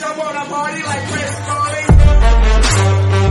I wanna party like Chris Farley.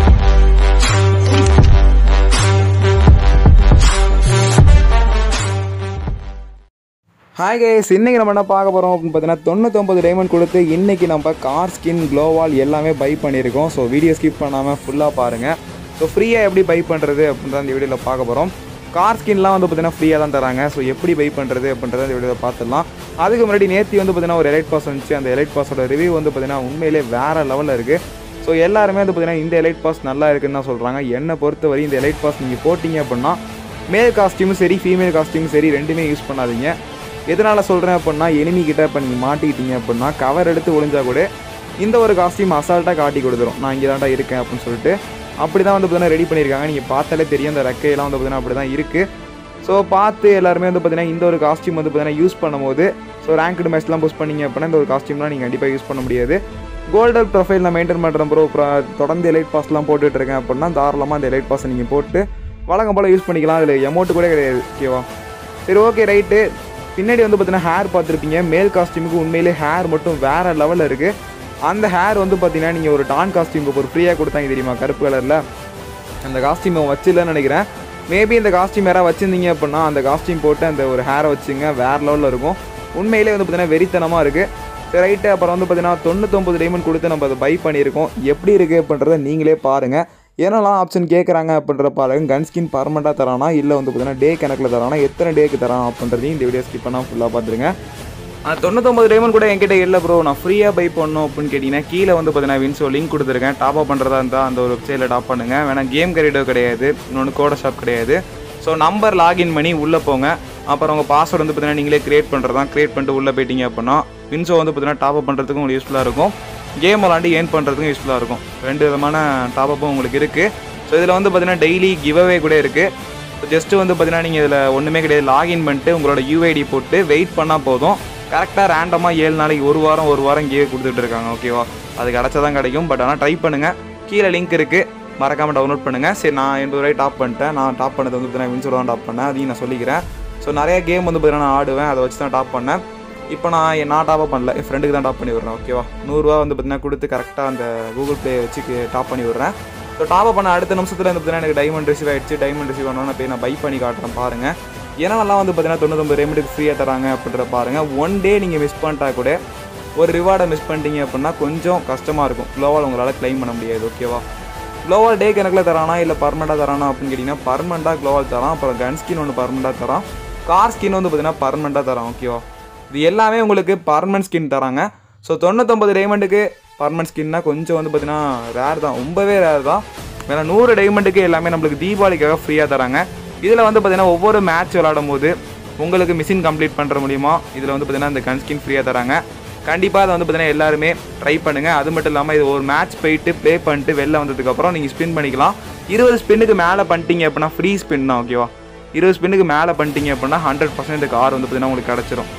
Hi guys இன்னைக்கு நம்ம என்ன பார்க்க போகிறோம் அப்படின்னு பார்த்தீங்கன்னா தொண்ணூத்தொம்பது டைமண்ட் கொடுத்து இன்னைக்கு நம்ம கார் ஸ்கின் க்ளோவால் எல்லாமே பை பண்ணியிருக்கோம் ஸோ வீடியோ ஸ்கிப் பண்ணாமல் ஃபுல்லாக பாருங்கள் ஸோ ஃப்ரீயாக எப்படி பை பண்ணுறது அப்படின்றத இந்த வீடியோவில் பார்க்க போகிறோம் கார் ஸ்கின்லாம் வந்து பார்த்தீங்கன்னா ஃப்ரீயாக தான் தராங்க ஸோ எப்படி பை பண்ணுறது அப்படின்றத இந்த வீடியோவில் பார்த்துடலாம் அதுக்கு முன்னாடி நேற்று வந்து பார்த்தீங்கன்னா ஒரு எலைட் பாஸ் வந்துச்சு அந்த எலைட் பாஸோட ரிவ்யூ வந்து பார்த்தீங்கன்னா உண்மையிலே வேறு லெவலில் இருக்குது ஸோ எல்லாருமே வந்து பார்த்தீங்கன்னா இந்த எலைட் பாஸ் நல்லா இருக்குன்னு தான் சொல்கிறாங்க என்னை பொறுத்தவரை இந்த எலைட் பாஸ் நீங்கள் போட்டிங்க அப்படின்னா மேல் காஸ்டியூமும் சரி ஃபீமேல் காஸ்டியூமும் சரி ரெண்டுமே யூஸ் பண்ணாதீங்க எதனால் சொல்கிறேன் அப்படின்னா enemy கிட்ட இப்போ நீங்கள் மாட்டிக்கிட்டீங்க அப்படின்னா கவர் எடுத்து ஒளிஞ்சா கூட இந்த ஒரு காஸ்டியூம் அசால்ட்டாக காட்டி கொடுத்துரும் நான் இங்கே தான்டா இருக்கேன் அப்படின்னு சொல்லிட்டு அப்படி தான் வந்து பார்த்தீங்கன்னா ரெடி பண்ணியிருக்காங்க நீங்கள் பார்த்தாலே தெரியும் அந்த ரெக்கையெல்லாம் வந்து பார்த்தீங்கன்னா அப்படி தான் இருக்குது ஸோ பார்த்து எல்லாருமே வந்து பார்த்தீங்கன்னா இந்த ஒரு காஸ்டியூம் வந்து பார்த்தீங்கன்னா யூஸ் பண்ணும்போது ஸோ ரேங்க்டு மேட்ச்லாம் புஷ் பண்ணீங்க அப்படின்னா இந்த ஒரு காஸ்டியூம்லாம் நீங்கள் கண்டிப்பாக யூஸ் பண்ண முடியாது கோல்டன் ப்ரொஃபைல் நான் மெயின்டைன் பண்ணுறேன் ப்ரோ தொடர்ந்து எலைட் பாஸ்லாம் போட்டுட்டு இருக்கேன் அப்படின்னா தாராளமாக அந்த எலைட் பாஸை நீங்கள் போட்டு வழக்கம் போல் யூஸ் பண்ணிக்கலாம் அதில் எமௌண்ட் கூட கிடையாது ஓகேவா சரி ஓகே ரைட்டு பின்னாடி வந்து பார்த்தீங்கன்னா ஹேர் பார்த்துருப்பீங்க மேல் காஸ்டியூமுக்கு உண்மையிலே ஹேர் மட்டும் வேறு லெவலில் இருக்குது அந்த ஹேர் வந்து பார்த்தீங்கன்னா நீங்கள் ஒரு டான் காஸ்டியூம் இப்போ ஒரு ஃப்ரீயாக கொடுத்தாங்க தெரியுமா கருப்பு கலரில் அந்த காஸ்டியூம் வச்சிடலன்னு நினைக்கிறேன் மேபி இந்த காஸ்டியூம் யாராவது வச்சுருந்தீங்க அப்படின்னா அந்த காஸ்டியூம் போட்டு அந்த ஒரு ஹேரை வச்சுங்க வேறு லெவலில் இருக்கும் உண்மையிலே வந்து பார்த்தீங்கன்னா வெறித்தனமாக இருக்குது சரி ரைட்டு அப்புறம் வந்து பார்த்தீங்கன்னா தொண்ணூத்தொம்பது டைமண்ட் கொடுத்து நம்ம அதை பை பண்ணியிருக்கோம் எப்படி இருக்குது அப்படின்றத நீங்களே பாருங்கள் என்னெல்லாம் ஆப்ஷன் கேட்குறாங்க அப்படின்ற பாருங்க கன் ஸ்கின் பர்மனெண்ட்டாக தரானா இல்லை வந்து பார்த்தீங்கன்னா டே கணக்கில் தரானா எத்தனை டேக்கு தரான் அப்படின்றதையும் இந்த வீடியோ ஸ்கிப் பண்ணால் ஃபுல்லாக பார்த்துருங்க ஆனால் தொண்ணூத்தொம்பது டைமண்ட் கூட என்கிட்ட இல்லை ப்ரோ நான் ஃப்ரீயாக பை பண்ணணும் அப்படின்னு கேட்டிங்கன்னா கீழே வந்து பார்த்தீங்கன்னா வின்சோ லிங்க் கொடுத்துருக்கேன் டாப் அப் பண்ணுறதா இருந்தால் அந்த ஒரு வெப்சைட்டில் டாப் பண்ணுங்கள் வேணா கேம் கரீடோ கிடையாது இன்னொன்று கோட ஷாப் கிடையாது ஸோ நம்பர் லாகின் பண்ணி உள்ளே போங்க அப்புறம் உங்கள் பாஸ்வேர்டு வந்து பார்த்தீங்கன்னா நீங்களே கிரியேட் பண்ணுறதா கிரியேட் பண்ணிட்டு உள்ளே போயிட்டீங்க அப்படின்னா வின்சோ வந்து பார்த்தீங்கன்னா டாப் அப் பண்ணுறதுக்கும் உங்களுக்கு யூஸ்ஃபுல்லாக இருக்கும் கேம் விளாண்டு ஏர்ன் பண்ணுறதுக்கும் யூஸ்ஃபுல்லாக இருக்கும் ரெண்டு விதமான டாப் அப்பும் உங்களுக்கு இருக்குது ஸோ இதில் வந்து பார்த்தீங்கன்னா டெய்லி கிவ்அவே கூட இருக்குது ஸோ ஜஸ்ட்டு வந்து பார்த்தீங்கன்னா நீங்கள் இதில் ஒன்றுமே கிடையாது லாகின் பண்ணிட்டு உங்களோட யூஐடி போட்டு வெயிட் பண்ணால் போதும் கரெக்டாக ரேண்டமாக ஏழு நாளைக்கு ஒரு வாரம் ஒரு வாரம் கிவே கொடுத்துட்டு இருக்காங்க ஓகேவா அது கிடச்சா தான் கிடைக்கும் பட் ஆனால் ட்ரை பண்ணுங்கள் கீழே லிங்க் இருக்குது மறக்காமல் டவுன்லோட் பண்ணுங்கள் சரி நான் எண்பது ரூபாய் டாப் பண்ணிட்டேன் நான் டாப் பண்ணது வந்து பார்த்தீங்கன்னா வின்சோட தான் டாப் பண்ணேன் அதையும் நான் சொல்லிக்கிறேன் ஸோ நிறைய கேம் வந்து பார்த்தீங்கன்னா நான் ஆடுவேன் அதை வச்சு தான் டாப் பண்ணேன் இப்போ நான் என் நான் டாப் பண்ணல என் ஃப்ரெண்டுக்கு தான் டாப் பண்ணி விட்றேன் ஓகேவா நூறுரூவா வந்து பார்த்தீங்கன்னா கொடுத்து கரெக்டாக அந்த கூகுள் பே வச்சு டாப் பண்ணி விட்றேன் ஸோ டாப் பண்ண அடுத்த நிமிஷத்தில் வந்து பார்த்தீங்கன்னா எனக்கு டைமண்ட் ரிசீவ் ஆயிடுச்சு டைமண்ட் ரிசீவ் பண்ணோன்னு போய் நான் பை பண்ணி காட்டுறேன் பாருங்கள் ஏன்னாலாம் வந்து பார்த்தீங்கன்னா தொண்ணூத்தொம்பது ரெமிடிக்கு ஃப்ரீயாக தராங்க அப்படின்ற பாருங்கள் ஒன் டே நீங்கள் மிஸ் பண்ணிட்டா கூட ஒரு ரிவார்டை மிஸ் பண்ணிட்டீங்க அப்படின்னா கொஞ்சம் கஷ்டமாக இருக்கும் க்ளோவால் உங்களால் க்ளைம் பண்ண முடியாது ஓகேவா க்ளோவால் டே கணக்கில் தரானா இல்லை பர்மனெண்ட்டாக தரானா அப்படின்னு கேட்டிங்கன்னா பர்மனெண்ட்டாக க்ளோவால் தரான் அப்புறம் கன் ஸ்கின் ஒன்று பர்மனெண்ட்டாக தரான் கார் ஸ்கின் வந்து பார்த்தீங்கன்னா பர்மனெண்ட்டாக தரான் ஓகேவா இது எல்லாமே உங்களுக்கு பர்மனெண்ட் ஸ்கின் தராங்க ஸோ தொண்ணூத்தொம்பது டைமண்டுக்கு பர்மனெண்ட் ஸ்கின்னா கொஞ்சம் வந்து பார்த்தீங்கன்னா ரேர் தான் ரொம்பவே ரேர் தான் ஏன்னா நூறு டைமண்டுக்கு எல்லாமே நம்மளுக்கு தீபாவளிக்காக ஃப்ரீயாக தராங்க இதில் வந்து பார்த்தீங்கன்னா ஒவ்வொரு மேட்ச் விளாடும் போது உங்களுக்கு மிஷின் கம்ப்ளீட் பண்ணுற முடியுமா இதில் வந்து பார்த்தீங்கன்னா இந்த கன் ஸ்கின் ஃப்ரீயாக தராங்க கண்டிப்பாக அதை வந்து பார்த்தீங்கன்னா எல்லாருமே ட்ரை பண்ணுங்கள் அது மட்டும் இல்லாமல் இது ஒரு மேட்ச் போயிட்டு ப்ளே பண்ணிட்டு வெளில வந்ததுக்கப்புறம் நீங்கள் ஸ்பின் பண்ணிக்கலாம் இருபது ஸ்பின்னுக்கு மேலே பண்ணிட்டீங்க அப்படின்னா ஃப்ரீ ஸ்பின் தான் ஓகேவா இருபது ஸ்பின்னுக்கு மேலே பண்ணிட்டீங்க அப்படின்னா ஹண்ட்ரட் பர்சன்ட் இந்த கார் வந்து பார்த்தீங்கன்னா உங்களுக்கு கிடச்சிரும்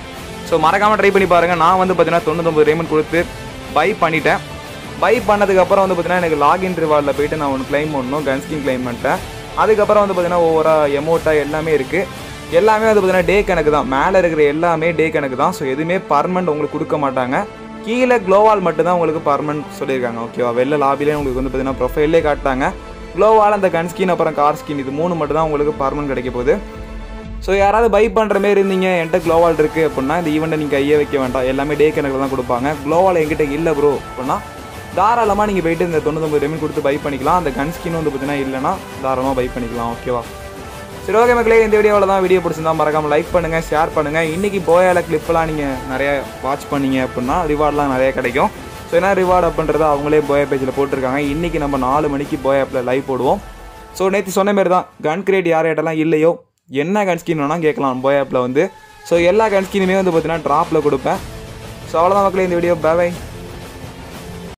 ஸோ மறக்காமல் ட்ரை பண்ணி பாருங்கள் நான் வந்து பார்த்தீங்கன்னா தொண்ணூத்தொம்பது ரேமன் கொடுத்து பை பண்ணிட்டேன் பை பண்ணதுக்கப்புறம் வந்து பார்த்தீங்கன்னா எனக்கு லாகின் ரிவார்டில் போயிட்டு நான் ஒன்று க்ளைம் பண்ணணும் கன் ஸ்கின் க்ளைம் பண்ணிட்டேன் அதுக்கப்புறம் வந்து பார்த்தீங்கன்னா ஒவ்வொரு எமௌண்ட்டாக எல்லாமே இருக்குது எல்லாமே வந்து பார்த்தீங்கன்னா டே கணக்கு தான் மேலே இருக்கிற எல்லாமே டே கணக்கு தான் ஸோ எதுவுமே பர்மனெண்ட் உங்களுக்கு கொடுக்க மாட்டாங்க கீழே க்ளோவால் மட்டும்தான் உங்களுக்கு பர்மனெண்ட் சொல்லியிருக்காங்க ஓகேவா வெளில லாபிலே உங்களுக்கு வந்து பார்த்தீங்கன்னா ப்ரொஃபைலே காட்டாங்க க்ளோவால் அந்த கன் ஸ்கின் அப்புறம் கார் ஸ்கின் இது மூணு மட்டும் தான் உங்களுக்கு பர்மனெண்ட் கிடைக்க போகுது ஸோ யாராவது பை பண்ணுற மாரி இருந்தீங்க என்கிட்ட க்ளோவால் இருக்குது அப்படின்னா இந்த ஈவெண்ட்டை நீங்கள் கையே வைக்க வேண்டாம் எல்லாமே டே கணக்கில் தான் கொடுப்பாங்க க்ளோவால் என்கிட்ட இல்லை ப்ரோ அப்படின்னா தாராளமாக நீங்கள் போயிட்டு இந்த தொண்ணூத்தொம்பது ரெமின் கொடுத்து பை பண்ணிக்கலாம் அந்த கன் ஸ்கின் வந்து பார்த்தீங்கன்னா இல்லைன்னா தாராளமாக பை பண்ணிக்கலாம் ஓகேவா சரி ஓகே மக்களே இந்த வீடியோவில் தான் வீடியோ பிடிச்சிருந்தா மறக்காமல் லைக் பண்ணுங்கள் ஷேர் பண்ணுங்கள் இன்றைக்கி போயால கிளிப்லாம் நீங்கள் நிறைய வாட்ச் பண்ணீங்க அப்படின்னா ரிவார்ட்லாம் நிறைய கிடைக்கும் ஸோ என்ன ரிவார்டு அப்படின்றத அவங்களே போயா பேஜில் போட்டிருக்காங்க இன்றைக்கி நம்ம நாலு மணிக்கு போய் ஆப்பில் லைவ் போடுவோம் ஸோ நேற்று சொன்ன மாதிரி தான் கன் கிரேட் யார் யார்ட்டெல்லாம் இல்லையோ என்ன கன் ஸ்கின் வேணால் கேட்கலாம் போய் ஆப்பில் வந்து ஸோ எல்லா கன் ஸ்கினுமே வந்து பார்த்தீங்கன்னா ட்ராப்பில் கொடுப்பேன் ஸோ அவ்வளோதான் மக்களே இந்த வீடியோ பை